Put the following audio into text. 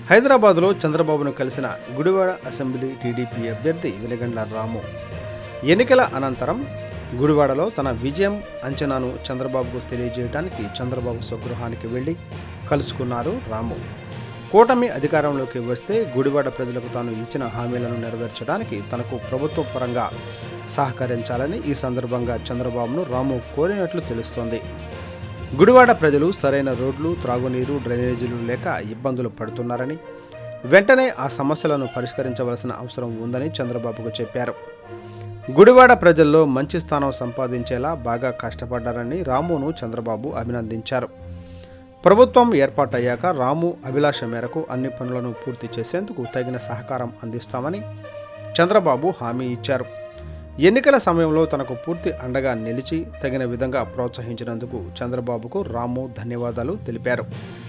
హైదరాబాద్లో చంద్రబాబును కలిసిన గుడివాడ అసెంబ్లీ టీడీపీ అభ్యర్థి వెలిగండ్ల రాము ఎన్నికల అనంతరం గుడివాడలో తన విజయం అంచనాను చంద్రబాబుకు తెలియజేయడానికి చంద్రబాబు స్వగృహానికి వెళ్లి కలుసుకున్నారు రాము కూటమి అధికారంలోకి వస్తే గుడివాడ ప్రజలకు తాను ఇచ్చిన హామీలను నెరవేర్చడానికి తనకు ప్రభుత్వ పరంగా సహకరించాలని ఈ సందర్భంగా చంద్రబాబును రాము కోరినట్లు తెలుస్తోంది గుడివాడ ప్రజలు సరైన రోడ్లు త్రాగునీరు డ్రైనేజీలు లేక ఇబ్బందులు పడుతున్నారని వెంటనే ఆ సమస్యలను పరిష్కరించవలసిన అవసరం ఉందని చంద్రబాబుకు చెప్పారు గుడివాడ ప్రజల్లో మంచి స్థానం సంపాదించేలా బాగా కష్టపడ్డారని రామును చంద్రబాబు అభినందించారు ప్రభుత్వం ఏర్పాటయ్యాక రాము అభిలాష మేరకు అన్ని పనులను పూర్తి చేసేందుకు తగిన సహకారం అందిస్తామని చంద్రబాబు హామీ ఇచ్చారు ఎన్నికల సమయంలో తనకు పూర్తి అండగా నిలిచి తగిన విధంగా ప్రోత్సహించినందుకు చంద్రబాబుకు రాము ధన్యవాదాలు తెలిపారు